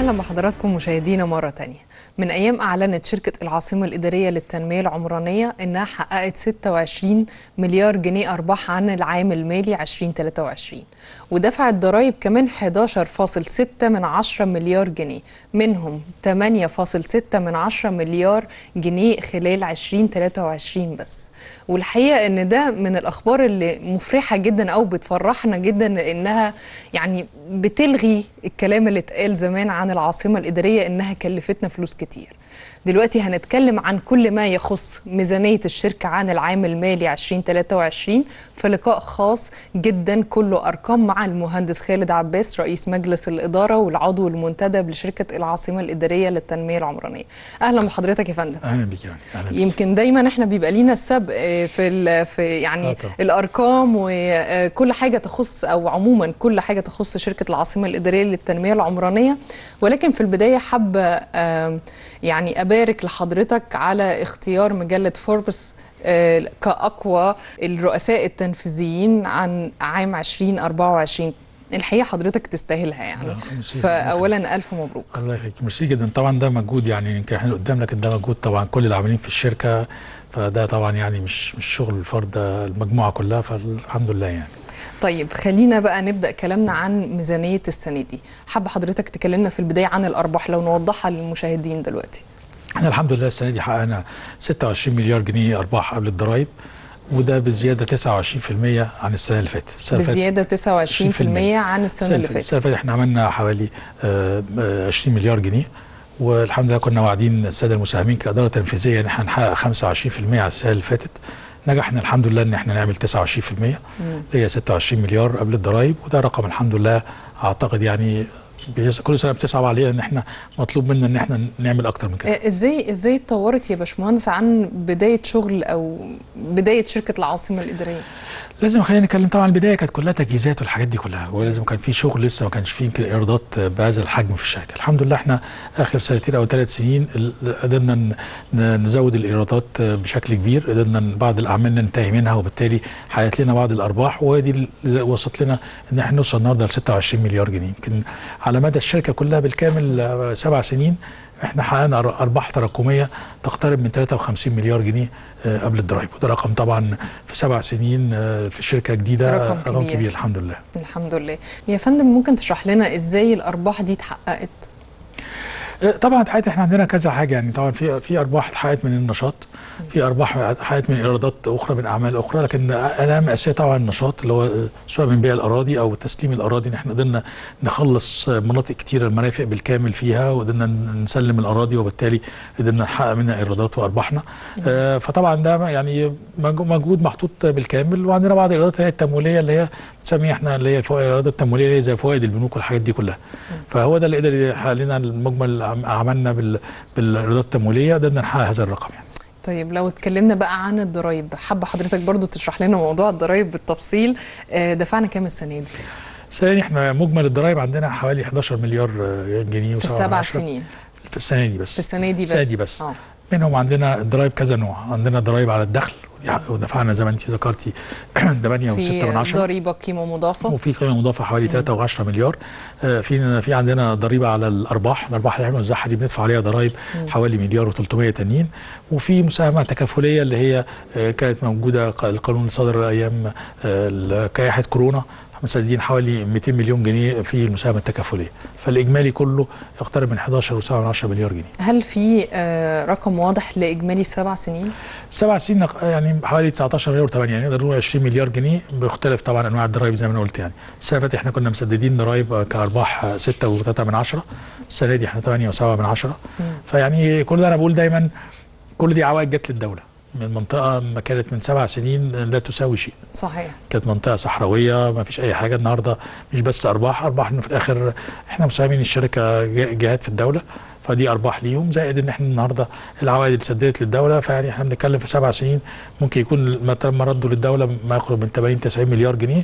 أهلا بحضراتكم مشاهدينا مرة تانية من أيام أعلنت شركة العاصمة الإدارية للتنمية العمرانية إنها حققت 26 مليار جنيه أرباح عن العام المالي 2023 ودفعت ضرائب كمان 11.6 من 10 مليار جنيه منهم 8.6 من 10 مليار جنيه خلال 2023 بس والحقيقة إن ده من الأخبار اللي مفرحة جدا أو بتفرحنا جدا لأنها يعني بتلغي الكلام اللي اتقال زمان عن العاصمة الإدارية إنها كلفتنا فلوس كتير دلوقتي هنتكلم عن كل ما يخص ميزانية الشركة عن العام المالي 2023 في لقاء خاص جدا كله أرقام مع المهندس خالد عباس رئيس مجلس الإدارة والعضو المنتدب لشركة العاصمة الإدارية للتنمية العمرانية أهلا بحضرتك يا فندم اهلا بك يعني اهلا بك. يمكن دايما احنا بيبقى لينا السبق في ال- في يعني آه طبعا. الارقام وكل حاجه تخص او عموما كل حاجه تخص شركه العاصمه الاداريه للتنميه العمرانيه ولكن في البدايه حابه آم، يعني ابارك لحضرتك على اختيار مجله فوربس آه، كاقوى الرؤساء التنفيذيين عن عام 2024 الحقيقه حضرتك تستاهلها يعني لا، ميرسي. فاولا الف مبروك الله يخليك ميرسي جدا طبعا ده مجهود يعني يمكن احنا قدام لكن ده مجهود طبعا كل العاملين في الشركه فده طبعا يعني مش مش شغل الفرد ده المجموعه كلها فالحمد لله يعني طيب خلينا بقى نبدأ كلامنا عن ميزانية السنة دي حابة حضرتك تكلمنا في البداية عن الأرباح لو نوضحها للمشاهدين دلوقتي احنا الحمد لله السنه دي حققنا 26 مليار جنيه ارباح قبل الضرايب وده بزياده 29% عن السنه اللي فاتت السنة اللي فاتت بزيادة 29% عن السنة اللي السنه فاتت اللي فاتت احنا عملنا حوالي آه، آه، 20 مليار جنيه والحمد لله كنا واعدين الساده المساهمين كاداره تنفيذيه ان احنا نحقق 25% على السنه اللي فاتت نجحنا الحمد لله ان احنا نعمل 29% اللي هي 26 مليار قبل الضرايب وده رقم الحمد لله اعتقد يعني بيس- كل سنه بتصعب علينا ان احنا مطلوب منا ان احنا نعمل اكتر من كده آه، ازاي ازاي اتطورت يا باشمهندس عن بداية شغل او بداية شركة العاصمة الإدارية لازم خلينا نتكلم طبعا البدايه كانت كلها تجهيزات والحاجات دي كلها ولازم كان في شغل لسه ما كانش فيه يمكن ايرادات بهذا الحجم في الشركه الحمد لله احنا اخر سنتين او ثلاث سنين ال- قدرنا ن- ن- نزود الايرادات بشكل كبير قدرنا ن- بعض الاعمال ننتهي منها وبالتالي حققت لنا بعض الارباح ودي اللي وصلت لنا ان احنا نوصل النهارده ل 26 مليار جنيه يمكن على مدى الشركه كلها بالكامل آه، سبع سنين احنا حققنا أر- ارباح تراكميه تقترب من 53 مليار جنيه آه، قبل الضرايب وده رقم طبعا في سبع سنين آه، في شركه جديده رقم آه، رقم كبير. كبير الحمد لله الحمد لله يا فندم ممكن تشرح لنا ازاي الأرباح دي اتحققت آه، طبعا اتحققت احنا عندنا كذا حاجه يعني طبعا في في ارباح اتحققت من النشاط في ارباح اتحققت من ايرادات اخرى من اعمال اخرى لكن الاهم اساسيه طبعا النشاط اللي هو آه، سواء من بيع الاراضي او تسليم الاراضي ان احنا قدرنا نخلص آه، مناطق كتيره المرافق بالكامل فيها وقدرنا ن- نسلم الاراضي وبالتالي قدرنا نحقق منها ايرادات وارباحنا آه، فطبعا ده يعني مج- مجهود محطوط بالكامل وعندنا بعض الايرادات اللي هي التمويليه اللي هي بنسميها احنا اللي هي الفوائد الايرادات التمويليه اللي هي زي فوائد البنوك والحاجات دي كلها فهو ده اللي قدر يحقق لنا المجمل عم- عملنا بال- بالايرادات التمويليه قدرنا نحقق هذا الرقم يعني طيب لو اتكلمنا بقى عن الضرايب حابة حضرتك برضو تشرح لنا موضوع الضرايب بالتفصيل آه، دفعنا كام السنة دي السنه دي احنا مجمل الضرائب عندنا حوالي 11 مليار آه، جنيه في وسبعة السبع من عشرة. سنين في السنه دي بس في السنة دي بس السنه دي بس اه منهم عندنا الضرايب كذا نوع عندنا ضرايب على الدخل ودي حق- ودفعنا زي ما انت ذكرتي 8 و6 من في 10 ضريبة قيمة مضافة وفي قيمه مضافه حوالي 3.10 مليار آه، في في عندنا ضريبه على الارباح الارباح اللي احنا بنوزعها دي بندفع عليها ضرائب حوالي مليار و300 تانيين وفي مساهمه تكافليه اللي هي آه، كانت موجوده ق- القانون اللي صدر ايام آه، جائحه كورونا مسددين حوالي 200 مليون جنيه في المساهمه التكافليه فالاجمالي كله يقترب من 11.7 مليار جنيه هل في آه، رقم واضح لإجمالي السبع سنين؟ سبع سنين يعني حوالي 19 مليار 8 يعني نقدر نقول 20 مليار جنيه باختلاف طبعا انواع الضرائب زي ما انا قلت يعني السنه اللي فاتت احنا كنا مسددين ضرائب كارباح 6 و3 من 10 السنه دي احنا 8 و7 من 10 فيعني كل ده انا بقول دايما كل دي عوائد جت للدوله من منطقه ما كانت من سبع سنين لا تساوي شيء صحيح كانت منطقه صحراويه ما فيش اي حاجه النهارده مش بس ارباح ارباح انه في الاخر احنا مساهمين الشركه ج- جهات في الدوله فدي ارباح ليهم زائد ان احنا النهارده العوائد اللي سددت للدوله فيعني احنا بنتكلم في سبع سنين ممكن يكون مثلا ما ردوا للدوله ما يقرب من 80 90 مليار جنيه